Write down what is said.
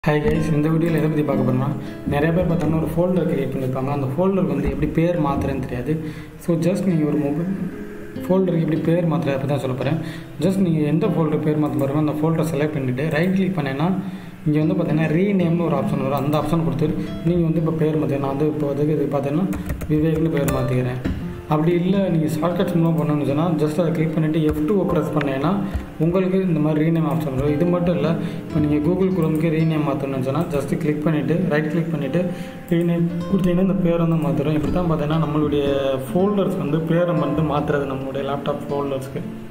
hi guys இந்த வீடியோவில் எதை பற்றி பார்க்க போகிறோம்னா நிறைய பேர் பார்த்தோம்னா ஒரு ஃபோல்டர் கிரியேட் பண்ணியிருப்பாங்க அந்த ஃபோல்டருக்கு வந்து எப்படி பேர் மாற்றுறேன்னு தெரியாது ஸோ ஜஸ்ட் நீங்கள் ஒரு மொபைல் ஃபோல்டருக்கு எப்படி பேர் மாற்றுறது அப்படி தான் சொல்ல போகிறேன் ஜஸ்ட் நீங்கள் எந்த ஃபோல்டர் பேர் மாற்ற போகிறோமோ அந்த ஃபோல்டரை செலக்ட் பண்ணிவிட்டு ரைட் கிளிக் பண்ணேன்னா இங்கே வந்து பார்த்தீங்கன்னா ரீநேம்னு ஒரு ஆப்ஷன் வரும் அந்த ஆப்ஷன் கொடுத்துட்டு நீங்கள் வந்து இப்போ பேர் மாற்றி நான் வந்து இப்போ வந்து இது பார்த்தீங்கன்னா விவேக்னு பேர் மாற்றிக்கிறேன் அப்படி இல்லை நீங்கள் ஷார்ட்கட்ஸ் மூலம் பண்ணணும்னு சொன்னால் ஜஸ்ட் அதை கிளிக் பண்ணிவிட்டு எஃப் டூ ப்ரெஸ் பண்ணீங்கன்னா உங்களுக்கு இந்த மாதிரி ரீநேம் ஆப்ஷன் வரும் இது மட்டும் இல்லை இப்போ நீங்கள் கூகுள் குரோம்க்கு ரீநேம் மாற்றணும்னு சொன்னால் ஜஸ்ட் கிளிக் பண்ணிவிட்டு ரைட் கிளிக் பண்ணிவிட்டு ரீநேம் கொடுத்தீங்கன்னா இந்த பேர் வந்து மாற்றிடும் இப்படி தான் பார்த்தீங்கன்னா நம்மளுடைய ஃபோல்டர்ஸ் வந்து பேரை வந்து மாற்றுறது நம்மளுடைய லேப்டாப் ஃபோல்டர்ஸ்க்கு